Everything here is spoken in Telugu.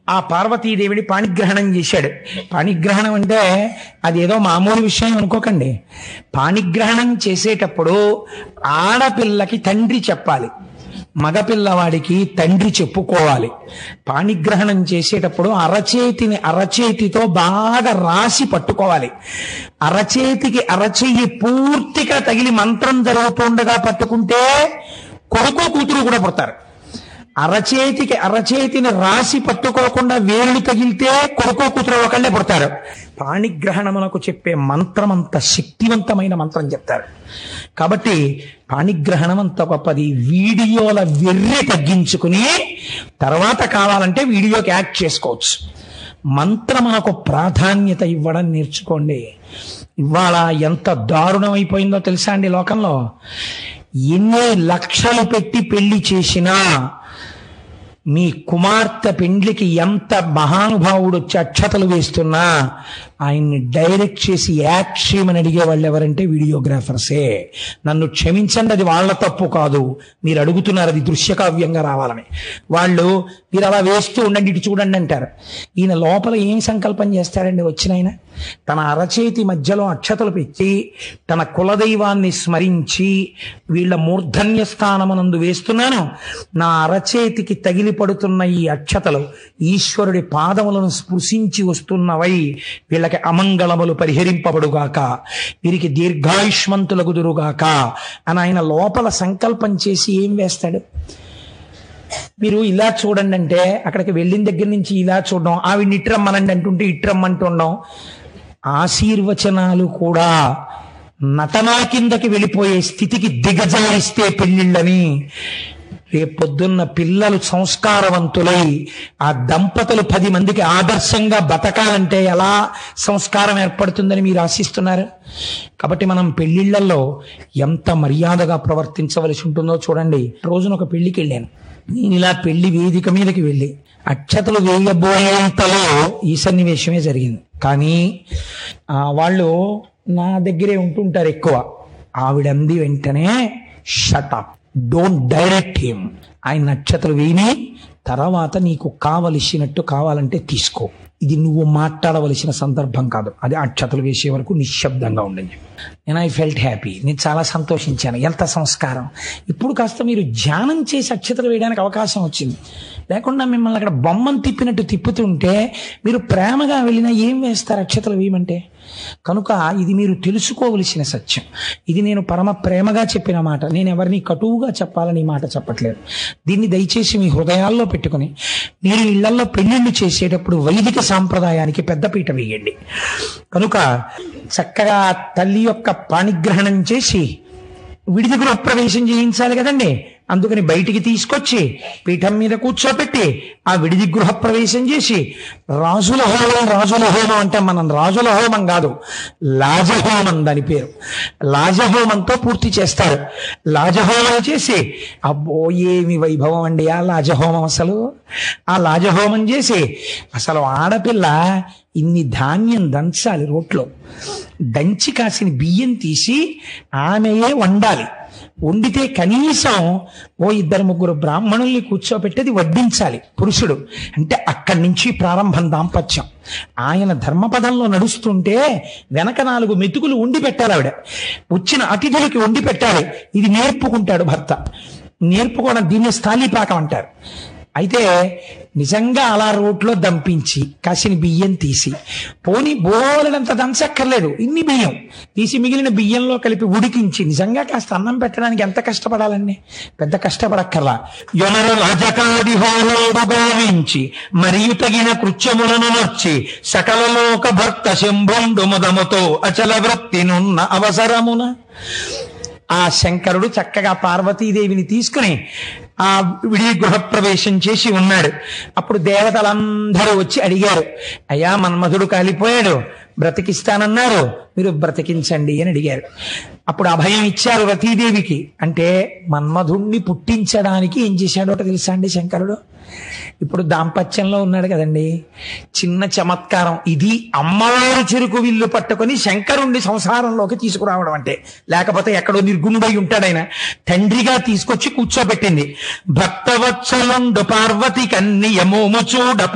ఆ పార్వతీదేవిని పాణిగ్రహణం చేశాడు పాణిగ్రహణం అంటే అదేదో మామూలు విషయం అనుకోకండి పాణిగ్రహణం చేసేటప్పుడు ఆడపిల్లకి తండ్రి చెప్పాలి మగపిల్లవాడికి తండ్రి చెప్పుకోవాలి పాణిగ్రహణం చేసేటప్పుడు అరచేతిని అరచేతితో బాగా రాసి పట్టుకోవాలి అరచేతికి అరచెయ్యి పూర్తిగా తగిలి మంత్రం జరుగుతుండగా పట్టుకుంటే కొడుకు కూతురు కూడా పుడతారు అరచేతికి అరచేతిని రాసి పట్టుకోకుండా వేలుడు తగిలితే కొడుకు కూతురు ఒకళ్ళే పుడతారు పాణిగ్రహణమునకు చెప్పే మంత్రం అంత శక్తివంతమైన మంత్రం చెప్తారు కాబట్టి పాణిగ్రహణం అంత గొప్పది వీడియోల వెర్రి తగ్గించుకుని తర్వాత కావాలంటే వీడియోకి యాక్ట్ చేసుకోవచ్చు మంత్రమునకు ప్రాధాన్యత ఇవ్వడం నేర్చుకోండి ఇవాళ ఎంత దారుణమైపోయిందో తెలుసా అండి లోకంలో ఎన్ని లక్షలు పెట్టి పెళ్లి చేసినా మీ కుమార్తె పెండ్లికి ఎంత మహానుభావుడు వచ్చి అక్షతలు వేస్తున్నా ఆయన్ని డైరెక్ట్ చేసి యాక్ట్ చేయమని అడిగే వాళ్ళు ఎవరంటే వీడియోగ్రాఫర్సే నన్ను క్షమించండి అది వాళ్ళ తప్పు కాదు మీరు అడుగుతున్నారు అది దృశ్యకావ్యంగా రావాలని వాళ్ళు మీరు అలా వేస్తూ ఉండండి ఇటు చూడండి అంటారు ఈయన లోపల ఏం సంకల్పం చేస్తాడండి వచ్చిన ఆయన తన అరచేతి మధ్యలో అక్షతలు పెట్టి తన కులదైవాన్ని స్మరించి వీళ్ళ మూర్ధన్య స్థానమునందు వేస్తున్నాను నా అరచేతికి తగిలి పడుతున్న ఈ అక్షతలు ఈశ్వరుడి పాదములను స్పృశించి వస్తున్నవై వీళ్ళకి అమంగళములు పరిహరింపబడుగాక వీరికి దీర్ఘాయుష్మంతుల గుదురుగాక అని ఆయన లోపల సంకల్పం చేసి ఏం వేస్తాడు మీరు ఇలా చూడండి అంటే అక్కడికి వెళ్ళిన దగ్గర నుంచి ఇలా చూడడం ఆవిడ ఇట్రమ్మనండి అంటుంటే ఇట్రమ్మంటుండడం ఆశీర్వచనాలు కూడా నటనా కిందకి వెళ్ళిపోయే స్థితికి దిగజారిస్తే పెళ్ళిళ్ళని రేపొద్దున్న పిల్లలు సంస్కారవంతులై ఆ దంపతులు పది మందికి ఆదర్శంగా బతకాలంటే ఎలా సంస్కారం ఏర్పడుతుందని మీరు ఆశిస్తున్నారు కాబట్టి మనం పెళ్లిళ్లలో ఎంత మర్యాదగా ప్రవర్తించవలసి ఉంటుందో చూడండి రోజున ఒక పెళ్లికి వెళ్ళాను నేను ఇలా పెళ్లి వేదిక మీదకి వెళ్ళి అక్షతలు వేయబోయేంతలో ఈ సన్నివేశమే జరిగింది కానీ ఆ, వాళ్ళు నా దగ్గరే ఉంటుంటారు ఎక్కువ ఆవిడంది వెంటనే షటప్ డోంట్ డైరెక్ట్ హిమ్ ఆయన నక్షత్రం వేయని తర్వాత నీకు కావలసినట్టు కావాలంటే తీసుకో ఇది నువ్వు మాట్లాడవలసిన సందర్భం కాదు అది అక్షతలు వేసే వరకు నిశ్శబ్దంగా ఉండండి నేను ఐ ఫెల్ట్ హ్యాపీ నేను చాలా సంతోషించాను ఎంత సంస్కారం ఇప్పుడు కాస్త మీరు ధ్యానం చేసి అక్షతలు వేయడానికి అవకాశం వచ్చింది లేకుండా మిమ్మల్ని అక్కడ బొమ్మను తిప్పినట్టు తిప్పుతుంటే మీరు ప్రేమగా వెళ్ళినా ఏం వేస్తారు అక్షతలు వేయమంటే కనుక ఇది మీరు తెలుసుకోవలసిన సత్యం ఇది నేను పరమ ప్రేమగా చెప్పిన మాట నేను ఎవరిని కటువుగా చెప్పాలని ఈ మాట చెప్పట్లేదు దీన్ని దయచేసి మీ హృదయాల్లో పెట్టుకుని మీరు ఇళ్లలో పెళ్లిళ్ళు చేసేటప్పుడు వైదిక సాంప్రదాయానికి పెద్దపీట వేయండి కనుక చక్కగా తల్లి యొక్క పాణిగ్రహణం చేసి విడిది గృహప్రవేశం చేయించాలి కదండి అందుకని బయటికి తీసుకొచ్చి పీఠం మీద కూర్చోపెట్టి ఆ విడిది గృహప్రవేశం చేసి రాజుల హోమం రాజుల హోమం అంటే మనం రాజుల హోమం కాదు లాజహోమం దాని పేరు లాజహోమంతో పూర్తి చేస్తారు లాజహోమం చేసి అబ్బో ఏమి వైభవం అండి ఆ లాజహోమం అసలు ఆ లాజహోమం చేసి అసలు ఆడపిల్ల ఇన్ని ధాన్యం దంచాలి రోట్లో దంచి కాసిన బియ్యం తీసి ఆమెయే వండాలి వండితే కనీసం ఓ ఇద్దరు ముగ్గురు బ్రాహ్మణుల్ని కూర్చోబెట్టేది వడ్డించాలి పురుషుడు అంటే అక్కడి నుంచి ప్రారంభం దాంపత్యం ఆయన ధర్మపదంలో నడుస్తుంటే వెనక నాలుగు మెతుకులు వండి పెట్టాలి ఆవిడ వచ్చిన అతిథులకి వండి పెట్టాలి ఇది నేర్పుకుంటాడు భర్త నేర్పుకోవడం దీన్ని స్థాళీపాకం అంటారు అయితే నిజంగా అలా రోట్లో దంపించి కాసిన బియ్యం తీసి పోని బోలెడంత దంచక్కర్లేదు ఇన్ని బియ్యం తీసి మిగిలిన బియ్యంలో కలిపి ఉడికించి నిజంగా కాస్త అన్నం పెట్టడానికి ఎంత కష్టపడాలండి పెద్ద కష్టపడక్కర్లా యొనరు రాజకాది హోరోడు గావించి మరియు తగిన కృత్యములను నొచ్చి సకలలోక భర్త శంభుండు ముదముతో అచల వృత్తినున్న అవసరమున ఆ శంకరుడు చక్కగా పార్వతీదేవిని తీసుకుని ఆ విడి గృహప్రవేశం చేసి ఉన్నాడు అప్పుడు దేవతలందరూ వచ్చి అడిగారు అయ్యా మన్మధుడు కాలిపోయాడు బ్రతికిస్తానన్నారు మీరు బ్రతికించండి అని అడిగారు అప్పుడు అభయం ఇచ్చారు రతీదేవికి అంటే మన్మధుణ్ణి పుట్టించడానికి ఏం చేశాడో తెలుసా అండి శంకరుడు ఇప్పుడు దాంపత్యంలో ఉన్నాడు కదండి చిన్న చమత్కారం ఇది అమ్మవారు చెరుకు విల్లు పట్టుకొని శంకరుణ్ణి సంసారంలోకి తీసుకురావడం అంటే లేకపోతే ఎక్కడో నిర్గుణుడై ఉంటాడైనా తండ్రిగా తీసుకొచ్చి కూర్చోబెట్టింది భక్తవత్సలండు పార్వతి కన్నియమోము చూడ